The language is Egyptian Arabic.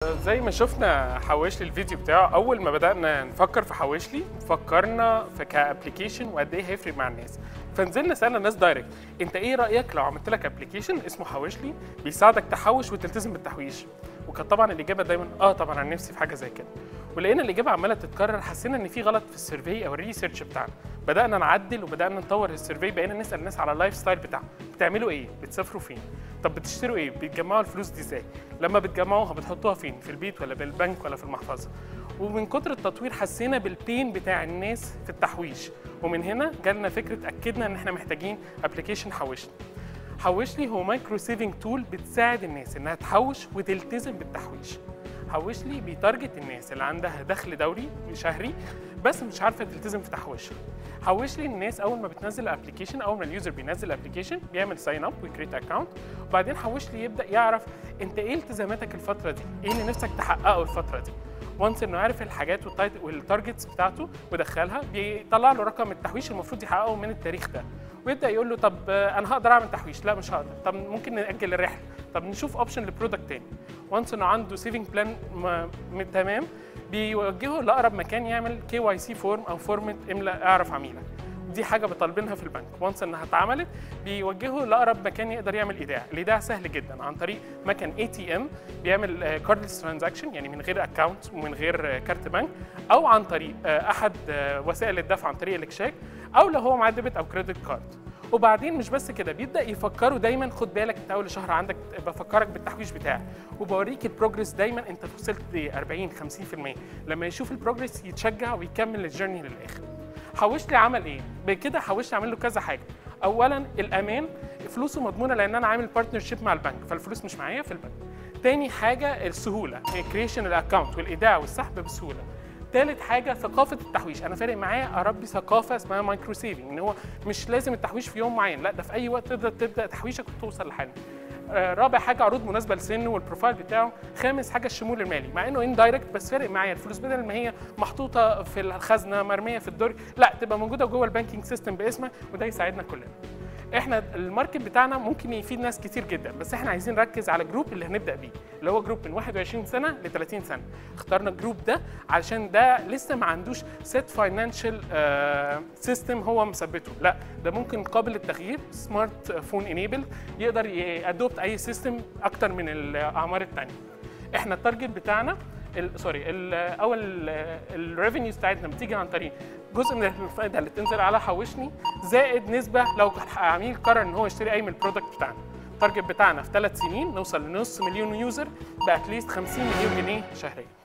زي ما شفنا حوشلي الفيديو بتاعه اول ما بدانا نفكر في حوشلي فكرنا في كابلكيشن وقد ايه هيفرق مع الناس فنزلنا سالنا الناس دايركت انت ايه رايك لو عملت لك ابلكيشن اسمه حوشلي بيساعدك تحوش وتلتزم بالتحويش وكانت طبعا الاجابه دايما اه طبعا انا نفسي في حاجه زي كده ولقينا الاجابه عماله تتكرر حسينا ان في غلط في السيرفي او الريسيرش بتاعنا بدانا نعدل وبدانا نطور السيرفي بقينا نسال الناس على اللايف ستايل بتاعهم بتعملوا ايه بتسافروا فين طب بتشتروا ايه بتجمعوا الفلوس دي ازاي لما بتجمعوها بتحطوها فين في البيت ولا بالبنك ولا في المحفظه ومن كتر التطوير حسينا بالبين بتاع الناس في التحويش ومن هنا جالنا فكره اكدنا ان احنا محتاجين ابلكيشن حوشني حوشلي هو مايكرو سيفنج تول بتساعد الناس انها تحوش وتلتزم بالتحويش حوشلي بيتارجت الناس اللي عندها دخل دوري شهري بس مش عارفه تلتزم في تحويشها حوشلي الناس اول ما بتنزل الابلكيشن اول ما اليوزر بينزل الابلكيشن بيعمل ساين اب ويكريت اكونت وبعدين حوشلي يبدا يعرف انت ايه التزاماتك الفتره دي ايه اللي نفسك تحققه الفتره دي وانس انه عارف الحاجات والتارجتس بتاعته ودخلها بيطلع له رقم التحويش المفروض يحققه من التاريخ ده ويبدا يقول له طب انا هقدر اعمل تحويش لا مش هقدر طب ممكن ناجل الرحله طب نشوف اوبشن لبرودكت تاني وانس انه عنده سيفنج بلان تمام بيوجهه لاقرب مكان يعمل كي واي سي فورم او فورمه املا اعرف عميلك دي حاجه بطالبينها في البنك وانس انها اتعملت بيوجهه لاقرب مكان يقدر يعمل ايداع الايداع سهل جدا عن طريق مكان اي تي ام بيعمل كاردلس ترانزاكشن يعني من غير اكونت ومن غير كارت بنك او عن طريق احد وسائل الدفع عن طريق الاكشاك او لو هو معاه ديبت او كريدت كارد وبعدين مش بس كده بيبدا يفكروا دايما خد بالك انت اول شهر عندك بفكرك بالتحويش بتاعك وبوريك البروجرس دايما انت وصلت ل 40 50% لما يشوف البروجرس يتشجع ويكمل الجيرني للاخر حوش لي عمل ايه بكده حوش لي عامل له كذا حاجه اولا الامان فلوسه مضمونه لان انا عامل بارتنرشيب مع البنك فالفلوس مش معايا في البنك تاني حاجه السهوله كريشن الاكونت والايداع والسحب بسهوله تالت حاجه ثقافه التحويش انا فارق معايا اربي ثقافه اسمها مايكرو سيفنج ان هو مش لازم التحويش في يوم معين لا ده في اي وقت تقدر تبدا تحويشك وتوصل لحل رابع حاجه عروض مناسبه لسنه والبروفايل بتاعه خامس حاجه الشمول المالي مع انه اندايركت بس فارق معايا الفلوس بدل ما هي محطوطه في الخزنه مرميه في الدرج لا تبقى موجوده جوه البانكينج سيستم باسمك وده يساعدنا كلنا احنا الماركت بتاعنا ممكن يفيد ناس كتير جدا بس احنا عايزين نركز على جروب اللي هنبدا بيه اللي هو جروب من 21 سنه ل 30 سنه اخترنا الجروب ده علشان ده لسه ما عندوش سيت فاينانشال سيستم هو مثبته لا ده ممكن قابل للتغيير سمارت فون انيبل يقدر يادوبت اي سيستم اكتر من الاعمار الثانيه احنا التارجت بتاعنا سوري اول الريفينيوز بتاعتنا بتيجي عن طريق جزء من الفائده اللي تنزل على حوشني زائد نسبه لو عميل قرر ان هو يشتري اي من البرودكت بتاعنا التارجت بتاعنا في ثلاث سنين نوصل لنص مليون يوزر باتليست 50 مليون جنيه شهريا